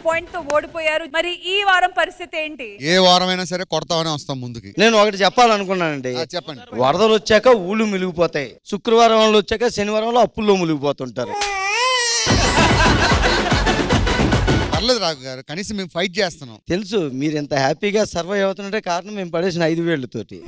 Point తో ఓడిపోయారు మరి ఈ వారం పరిస్థితి ఏంటి ఏ వారమైనా సరే కొడతామని వస్తాం ముందుకి నేను ఒకటి చెప్పాలనుకున్నానండి ఆ, చెప్పండి వరదలు వచ్చాక ఊళ్ళు మిలిగిపోతాయి శుక్రవారంలో వచ్చాక శనివారంలో అప్పుల్లో మునిగిపోతుంటారు పర్లేదు రాఘు గారు కనీసం మేము ఫైట్ చేస్తున్నాం తెలుసు మీరు ఇంత హ్యాపీగా సర్వైవ్ అవుతుంటే కారణం మేము పడేసిన ఐదు వేళ్ళతోటి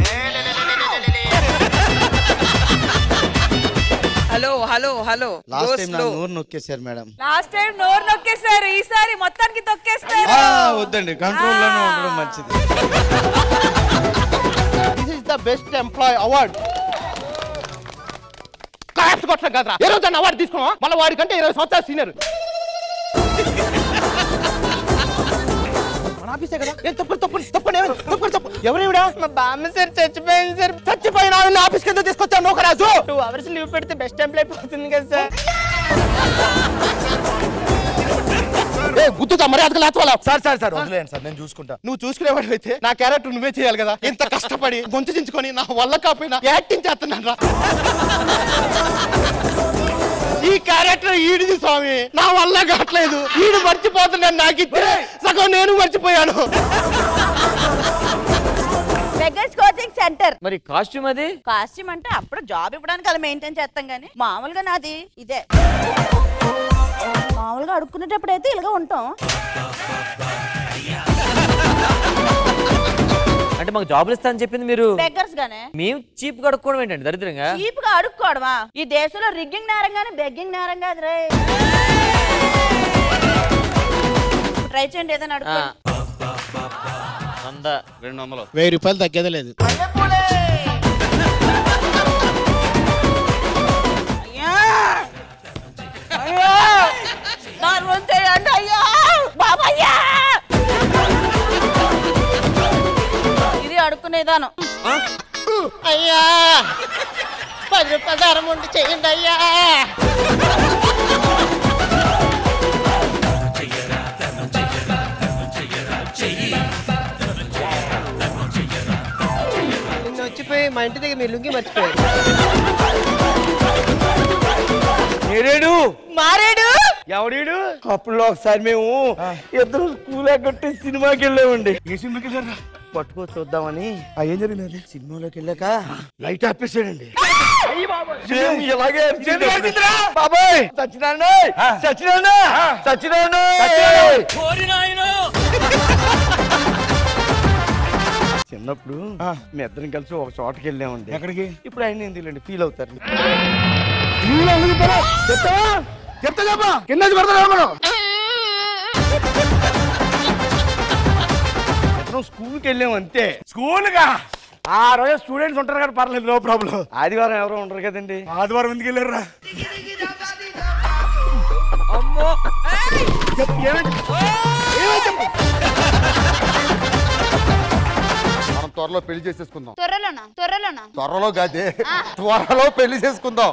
hello hello hello last time నా నోరు నొక్కేశారు మేడం లాస్ట్ టైం నోరు నొక్కేశారు ఈసారి మొత్తానికి తొక్కేస్తారు ఆ, వద్దండి కంట్రోల్ లోనే ఉండడం మంచిది this is the best employee award claps కొట్టడం కదరా ఏ రోజు అవార్డు తీసుకున్నావా మళ్ళీ వాడికంటే ఇరవై సంవత్సరాలు సీనియర్ మన ఆఫీసే కదా ఏం తప్పు తప్పు తప్పు తప్పు తప్పు ఎవరేవిడా మా బామ్మ సార్ చచ్చిపోయింది సార్ చచ్చిపోయిన ఆవిడ ఆఫీస్కి ఎందుకు తీసుకొచ్చాను నోకరాజు టూ అవర్స్ లీవ్ పెడితే బెస్ట్ ఎంప్లాయ్ పోతుంది కదా సార్ ఏ గుర్తుతా మర్యాదగా లేకపోవాలా సార్ సార్ సార్ వదిలేయండి సార్ నేను చూసుకుంటా నువ్వు చూసుకునేవాడు అయితే నా క్యారెక్టర్ నువ్వే చేయాలి కదా ఇంత కష్టపడి గొంతు చించుకొని నా వల్ల కాకపోయినా యాక్టింగ్ చేస్తున్నాను రా ఈ క్యారెక్టర్ ఈడిది స్వామి నా వల్ల కావట్లేదు ఈడు మర్చిపోతున్నాను నాకు ఇచ్చే సగం నేను మర్చిపోయాను బెగర్స్ కోచింగ్ సెంటర్ మరి కాస్ట్యూమ్ అది కాస్ట్యూమ్ అంటే అప్పుడు జాబ్ ఇవ్వడానికి అలా మెయింటైన్ చేస్తాం కానీ మామూలుగా నాది ఇదే మామూలుగా అడుక్కునేటప్పుడు అయితే ఇలాగ ఉంటాం అంటే మాకు జాబులు ఇస్తా అని చెప్పింది మీరు బెగ్గర్స్ గానే మేము చీప్ కడుక్కోవడం ఏంటండి దరిద్రంగా చీప్ గా అడుక్కోవడమా ఈ దేశంలో రిగ్గింగ్ నేరం గానీ బెగ్గింగ్ నేరం కాదు రే ట్రై చేయండి ఏదైనా ఆ. అడుక్కోండి వంద రెండు వందలు వెయ్యి రూపాయలు తగ్గేదే లేదు అయ్యా అయ్యా దాని చేయండి అయ్యా బాబయ్యా ఇది అడుక్కునే విధానం అయ్యా పది రూపాయలు ధరం ఉండి చేయండి అయ్యా నిన్న వచ్చిపోయి మా ఇంటి దగ్గర మీ లుంగి మర్చిపోయారు నేరేడు మారేడు ఎవడీడు అప్పుడు ఒకసారి మేము ఇద్దరు స్కూల్ ఎగ్గొట్టి సినిమాకి వెళ్ళామండి ఏ సినిమాకి వెళ్ళారా పట్టుకో చూద్దామని ఏం జరిగింది సినిమాలోకి వెళ్ళాక లైట్ ఆపేసాడండి సేమ్ ఇలాగే అరిచింది. బాబాయ్ సచ్చినాడు సచ్చినాడు సచ్చినాడు చిన్నప్పుడు మీ ఇద్దరం కలిసి ఒక చోటకి వెళ్ళామండి ఎక్కడికి ఇప్పుడు ఆయన ఏం తెలియండి ఫీల్ అవుతారు చెప్తావా చెప్తా చెప్పా కింద పడతారా మనం ఇద్దరం స్కూల్కి వెళ్ళాం అంతే స్కూల్ గా ఆ రోజు స్టూడెంట్స్ ఉంటారు కదా పర్లేదు నో ప్రాబ్లం ఆదివారం ఎవరో ఉండరు కదండి ఆదివారం ఎందుకు వెళ్ళారా అమ్మో మనం త్వరలో పెళ్లి చేసేసుకుందాం త్వరలోనా త్వరలోనా త్వరలో కాదే త్వరలో పెళ్లి చేసుకుందాం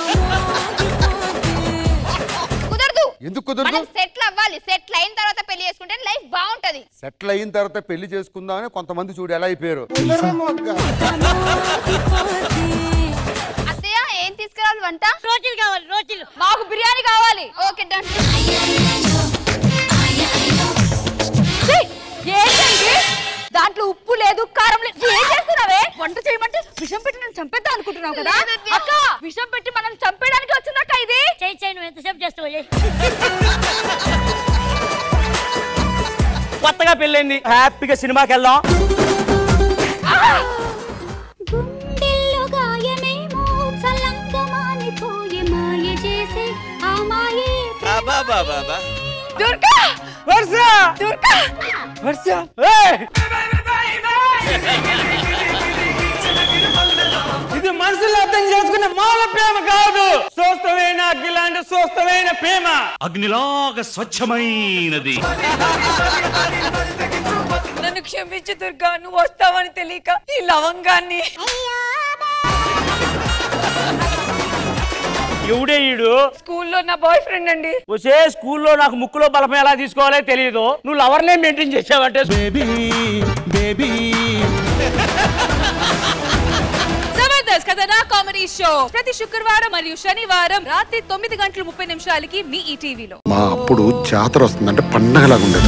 కుదరదు ఎందుకు కుదరదు మనం సెటిల్ అవ్వాలి సెటిల్ అయిన తర్వాత పెళ్లి చేసుకుంటే లైఫ్ బాగుంటది సెటిల్ అయిన తర్వాత పెళ్లి చేసుకుందాం అని కొంతమంది చూడు ఎలా అయిపోయారు అత్తయ్య ఏం తీసుకురావాలి వంట రోజులు కావాలి రోజులు మాకు బిర్యానీ కావాలి ఓకే డన్ ఏంటండి దాంట్లో ఉప్పు లేదు కారం లేదు ఏం చేస్తున్నావే వంట చేయమంటే విషం పెట్టి నన్ను చంపేద్దాం అనుకుంటున్నావు కదా అక్క విషం పెట్టి మనం చంపేయడానికి వచ్చిందక్క ఇది చేయి చేయి నువ్వు ఎంతసేపు చేస్తావు కొత్తగా పెళ్ళైంది హ్యాపీగా సినిమాకి వెళ్దాం గుండెల్లో గాయమేమో చల్లంగా మానిపోయే మాయ చేసే ఆ మాయే దుర్గా వర్ష దుర్గా వర్ష ఏయ్! ఇది మనుషులు అర్థం చేసుకున్న మాల ప్రేమ కాదు స్వస్థమైన అగ్గిలాంటి స్వస్థమైన ప్రేమ అగ్నిలాగా స్వచ్ఛమైనది నన్ను క్షమించు దుర్గా నువ్వు వస్తావని తెలియక ఈ లవంగాన్ని ఎవడే ఈడు స్కూల్లో నా బాయ్ ఫ్రెండ్ అండి వచ్చే స్కూల్లో నాకు ముక్కులో బలపం ఎలా తీసుకోవాలో తెలియదు నువ్వు లవర్నే మెయింటైన్ చేసావంటే బేబీ బేబీ సమర్థ బ్రదర్స్ కథనా కామెడీ షో ప్రతి శుక్రవారం మరియు శనివారం రాత్రి తొమ్మిది గంటల ముప్పై నిమిషాలకి మీ ఈ టీవీలో మా అప్పుడు జాతర వస్తుందంటే పండగలాగా ఉండేది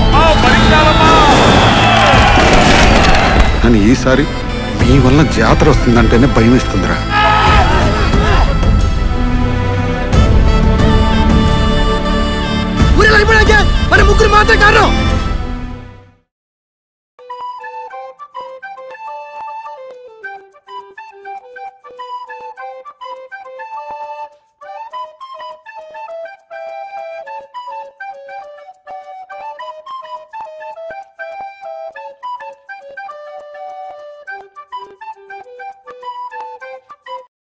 కానీ ఈసారి మీ వల్ల జాతర వస్తుందంటేనే భయం ఇస్తుందిరా మన ముగ్గురు మాత్రం కారణం